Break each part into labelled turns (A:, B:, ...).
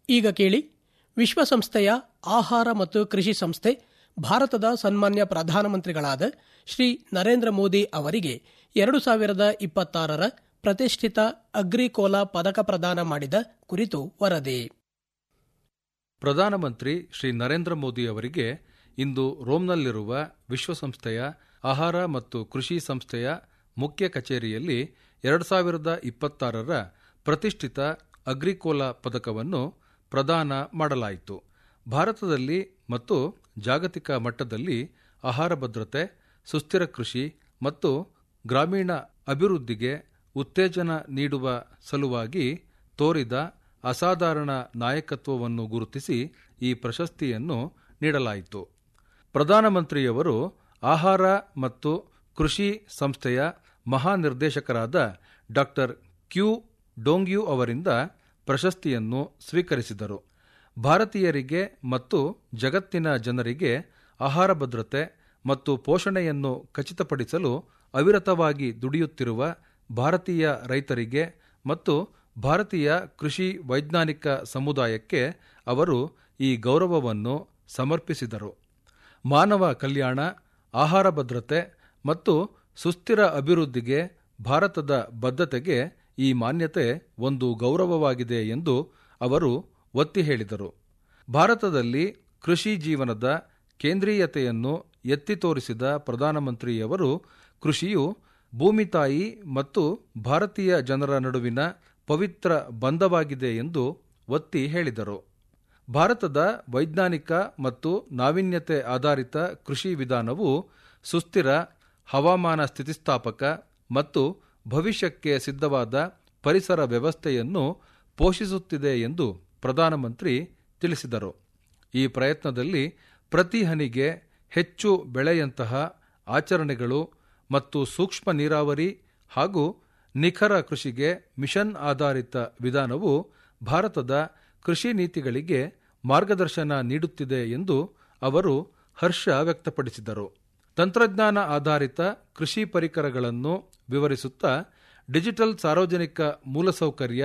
A: ಈಗ ಕೇಳಿ ವಿಶ್ವಸಂಸ್ಥೆಯ ಆಹಾರ ಮತ್ತು ಕೃಷಿ ಸಂಸ್ಥೆ ಭಾರತದ ಸನ್ಮಾನ್ಯ ಪ್ರಧಾನಮಂತ್ರಿಗಳಾದ ಶ್ರೀ ನರೇಂದ್ರ ಮೋದಿ ಅವರಿಗೆ ಎರಡು ಸಾವಿರದ ಇಪ್ಪತ್ತಾರರ ಪ್ರತಿಷ್ಠಿತ ಅಗ್ರಿಕೋಲಾ ಪದಕ ಪ್ರದಾನ ಮಾಡಿದ ಕುರಿತು ವರದಿ
B: ಪ್ರಧಾನಮಂತ್ರಿ ಶ್ರೀ ನರೇಂದ್ರ ಮೋದಿ ಅವರಿಗೆ ಇಂದು ರೋಮ್ನಲ್ಲಿರುವ ವಿಶ್ವಸಂಸ್ಥೆಯ ಆಹಾರ ಮತ್ತು ಕೃಷಿ ಸಂಸ್ಥೆಯ ಮುಖ್ಯ ಕಚೇರಿಯಲ್ಲಿ ಎರಡು ಸಾವಿರದ ಇಪ್ಪತ್ತಾರರ ಪ್ರತಿಷ್ಠಿತ ಅಗ್ರಿಕೋಲಾ ಪದಕವನ್ನು ಪ್ರದಾನ ಮಾಡಲಾಯಿತು ಭಾರತದಲ್ಲಿ ಮತ್ತು ಜಾಗತಿಕ ಮಟ್ಟದಲ್ಲಿ ಆಹಾರ ಭದ್ರತೆ ಸುಸ್ಥಿರ ಕೃಷಿ ಮತ್ತು ಗ್ರಾಮೀಣ ಅಭಿವೃದ್ಧಿಗೆ ಉತ್ತೇಜನ ನೀಡುವ ಸಲುವಾಗಿ ತೋರಿದ ಅಸಾಧಾರಣ ನಾಯಕತ್ವವನ್ನು ಗುರುತಿಸಿ ಈ ಪ್ರಶಸ್ತಿಯನ್ನು ನೀಡಲಾಯಿತು ಪ್ರಧಾನಮಂತ್ರಿಯವರು ಆಹಾರ ಮತ್ತು ಕೃಷಿ ಸಂಸ್ಥೆಯ ಮಹಾನಿರ್ದೇಶಕರಾದ ಡಾಕ್ಟರ್ ಕ್ಯೂ ಡೋಂಗ್ಯೂ ಅವರಿಂದ ಪ್ರಶಸ್ತಿಯನ್ನು ಸ್ವೀಕರಿಸಿದರು ಭಾರತೀಯರಿಗೆ ಮತ್ತು ಜಗತ್ತಿನ ಜನರಿಗೆ ಆಹಾರ ಭದ್ರತೆ ಮತ್ತು ಪೋಷಣೆಯನ್ನು ಖಚಿತಪಡಿಸಲು ಅವಿರತವಾಗಿ ದುಡಿಯುತ್ತಿರುವ ಭಾರತೀಯ ರೈತರಿಗೆ ಮತ್ತು ಭಾರತೀಯ ಕೃಷಿ ವೈಜ್ಞಾನಿಕ ಸಮುದಾಯಕ್ಕೆ ಅವರು ಈ ಗೌರವವನ್ನು ಸಮರ್ಪಿಸಿದರು ಮಾನವ ಕಲ್ಯಾಣ ಆಹಾರ ಭದ್ರತೆ ಮತ್ತು ಸುಸ್ಥಿರ ಅಭಿವೃದ್ಧಿಗೆ ಭಾರತದ ಬದ್ಧತೆಗೆ ಈ ಮಾನ್ಯತೆ ಒಂದು ಗೌರವವಾಗಿದೆ ಎಂದು ಅವರು ಒತ್ತಿ ಹೇಳಿದರು ಭಾರತದಲ್ಲಿ ಕೃಷಿ ಜೀವನದ ಕೇಂದ್ರೀಯತೆಯನ್ನು ಎತ್ತಿ ತೋರಿಸಿದ ಪ್ರಧಾನಮಂತ್ರಿಯವರು ಕೃಷಿಯು ಭೂಮಿ ತಾಯಿ ಮತ್ತು ಭಾರತೀಯ ಜನರ ನಡುವಿನ ಪವಿತ್ರ ಬಂಧವಾಗಿದೆ ಎಂದು ಒತ್ತಿ ಹೇಳಿದರು ಭಾರತದ ವೈಜ್ಞಾನಿಕ ಮತ್ತು ನಾವೀನ್ಯತೆ ಆಧಾರಿತ ಕೃಷಿ ವಿಧಾನವು ಸುಸ್ಥಿರ ಹವಾಮಾನ ಸ್ಥಿತಿಸ್ಥಾಪಕ ಮತ್ತು ಭವಿಷ್ಯಕ್ಕೆ ಸಿದ್ಧವಾದ ಪರಿಸರ ವ್ಯವಸ್ಥೆಯನ್ನು ಪೋಷಿಸುತ್ತಿದೆ ಎಂದು ಪ್ರಧಾನಮಂತ್ರಿ ತಿಳಿಸಿದರು ಈ ಪ್ರಯತ್ನದಲ್ಲಿ ಪ್ರತಿ ಹನಿಗೆ ಹೆಚ್ಚು ಬೆಳೆಯಂತಹ ಆಚರಣೆಗಳು ಮತ್ತು ಸೂಕ್ಷ್ಮ ನೀರಾವರಿ ಹಾಗೂ ನಿಖರ ಕೃಷಿಗೆ ಮಿಷನ್ ಆಧಾರಿತ ವಿಧಾನವು ಭಾರತದ ಕೃಷಿ ನೀತಿಗಳಿಗೆ ಮಾರ್ಗದರ್ಶನ ನೀಡುತ್ತಿದೆ ಎಂದು ಅವರು ಹರ್ಷ ವ್ಯಕ್ತಪಡಿಸಿದರು ತಂತ್ರಜ್ಞಾನ ಆಧಾರಿತ ಕೃಷಿ ಪರಿಕರಗಳನ್ನು ವಿವರಿಸುತ್ತಾ ಡಿಜಿಟಲ್ ಸಾರ್ವಜನಿಕ ಮೂಲಸೌಕರ್ಯ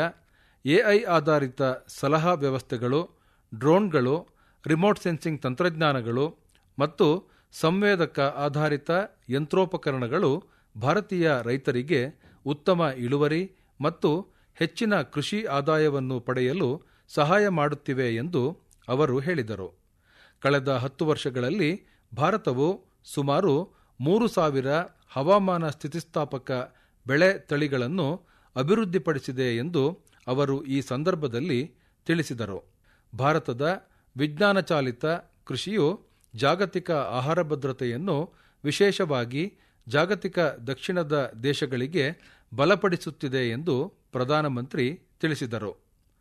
B: ಎಐ ಆಧಾರಿತ ಸಲಹಾ ವ್ಯವಸ್ಥೆಗಳು ಡ್ರೋನ್ಗಳು ರಿಮೋಟ್ ಸೆನ್ಸಿಂಗ್ ತಂತ್ರಜ್ಞಾನಗಳು ಮತ್ತು ಸಂವೇದಕ ಆಧಾರಿತ ಯಂತ್ರೋಪಕರಣಗಳು ಭಾರತೀಯ ರೈತರಿಗೆ ಉತ್ತಮ ಇಳುವರಿ ಮತ್ತು ಹೆಚ್ಚಿನ ಕೃಷಿ ಆದಾಯವನ್ನು ಪಡೆಯಲು ಸಹಾಯ ಮಾಡುತ್ತಿವೆ ಎಂದು ಅವರು ಹೇಳಿದರು ಕಳೆದ ಹತ್ತು ವರ್ಷಗಳಲ್ಲಿ ಭಾರತವು ಸುಮಾರು ಮೂರು ಸಾವಿರ ಹವಾಮಾನ ಸ್ಥಿತಿಸ್ಥಾಪಕ ಬೆಳೆ ತಳಿಗಳನ್ನು ಅಭಿವೃದ್ಧಿಪಡಿಸಿದೆ ಎಂದು ಅವರು ಈ ಸಂದರ್ಭದಲ್ಲಿ ತಿಳಿಸಿದರು ಭಾರತದ ವಿಜ್ಞಾನ ಚಾಲಿತ ಕೃಷಿಯು ಜಾಗತಿಕ ಆಹಾರ ಭದ್ರತೆಯನ್ನು ವಿಶೇಷವಾಗಿ ಜಾಗತಿಕ ದಕ್ಷಿಣದ ದೇಶಗಳಿಗೆ ಬಲಪಡಿಸುತ್ತಿದೆ ಎಂದು ಪ್ರಧಾನಮಂತ್ರಿ ತಿಳಿಸಿದರು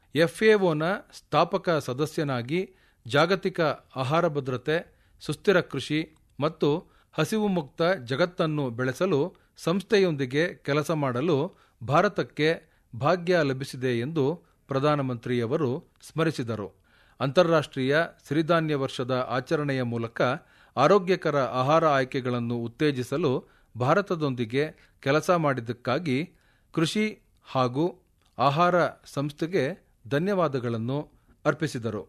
B: ಎಫ್ಎಒನ ಸ್ಥಾಪಕ ಸದಸ್ಯನಾಗಿ ಜಾಗತಿಕ ಆಹಾರ ಭದ್ರತೆ ಸುಸ್ಥಿರ ಕೃಷಿ ಮತ್ತು ಹಸಿವು ಮುಕ್ತ ಜಗತ್ತನ್ನು ಬೆಳೆಸಲು ಸಂಸ್ಥೆಯೊಂದಿಗೆ ಕೆಲಸ ಮಾಡಲು ಭಾರತಕ್ಕೆ ಭಾಗ್ಯ ಲಭಿಸಿದೆ ಎಂದು ಪ್ರಧಾನಮಂತ್ರಿಯವರು ಸ್ಮರಿಸಿದರು ಅಂತಾರಾಷ್ಟ್ರೀಯ ಸಿರಿಧಾನ್ಯ ವರ್ಷದ ಆಚರಣೆಯ ಮೂಲಕ ಆರೋಗ್ಯಕರ ಆಹಾರ ಆಯ್ಕೆಗಳನ್ನು ಉತ್ತೇಜಿಸಲು ಭಾರತದೊಂದಿಗೆ ಕೆಲಸ ಮಾಡಿದ್ದಕ್ಕಾಗಿ ಕೃಷಿ ಹಾಗೂ ಆಹಾರ ಸಂಸ್ಥೆಗೆ ಧನ್ಯವಾದಗಳನ್ನು ಅರ್ಪಿಸಿದರು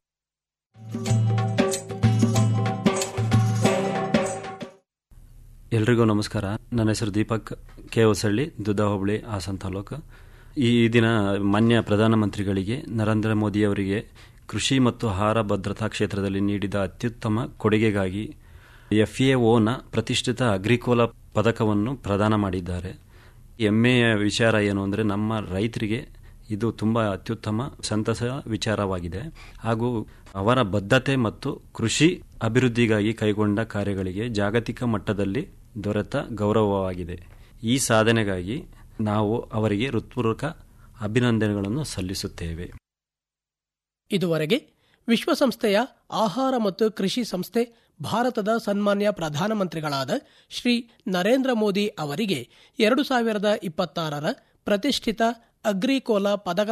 C: ಎಲ್ರಿಗೂ ನಮಸ್ಕಾರ ನನ್ನ ಹೆಸರು ದೀಪಕ್ ಕೆ ಹೊಸಳ್ಳಿ ದುದ್ದ ಹೋಬಳಿ ಹಾಸನ್ ತಾಲೂಕು ಈ ದಿನ ಮಾನ್ಯ ಪ್ರಧಾನಮಂತ್ರಿಗಳಿಗೆ ನರೇಂದ್ರ ಮೋದಿಯವರಿಗೆ ಕೃಷಿ ಮತ್ತು ಆಹಾರ ಭದ್ರತಾ ಕ್ಷೇತ್ರದಲ್ಲಿ ನೀಡಿದ ಅತ್ಯುತ್ತಮ ಕೊಡುಗೆಗಾಗಿ ಎಫ್ಎಒನ ಪ್ರತಿಷ್ಠಿತ ಅಗ್ರಿಕೋಲಾ ಪದಕವನ್ನು ಪ್ರದಾನ ಮಾಡಿದ್ದಾರೆ ಹೆಮ್ಮೆಯ ವಿಚಾರ ಏನು ಅಂದರೆ ನಮ್ಮ ರೈತರಿಗೆ ಇದು ತುಂಬ ಅತ್ಯುತ್ತಮ ಸಂತಸ ವಿಚಾರವಾಗಿದೆ ಹಾಗೂ ಅವರ ಬದ್ಧತೆ ಮತ್ತು ಕೃಷಿ ಅಭಿವೃದ್ಧಿಗಾಗಿ ಕೈಗೊಂಡ ಕಾರ್ಯಗಳಿಗೆ ಜಾಗತಿಕ ಮಟ್ಟದಲ್ಲಿ ದೊರೆತ ಗೌರವವಾಗಿದೆ ಈ ಸಾಧನೆಗಾಗಿ ನಾವು ಅವರಿಗೆ ಹೃತ್ಪೂರ್ವಕ ಅಭಿನಂದನೆಗಳನ್ನು ಸಲ್ಲಿಸುತ್ತೇವೆ
A: ಇದುವರೆಗೆ ವಿಶ್ವಸಂಸ್ಥೆಯ ಆಹಾರ ಮತ್ತು ಕೃಷಿ ಸಂಸ್ಥೆ ಭಾರತದ ಸನ್ಮಾನ್ಯ ಪ್ರಧಾನಮಂತ್ರಿಗಳಾದ ಶ್ರೀ ನರೇಂದ್ರ ಮೋದಿ ಅವರಿಗೆ ಎರಡು ಸಾವಿರದ ಇಪ್ಪತ್ತಾರರ ಪ್ರತಿಷ್ಠಿತ ಅಗ್ರಿಕೋಲಾ ಪದಕ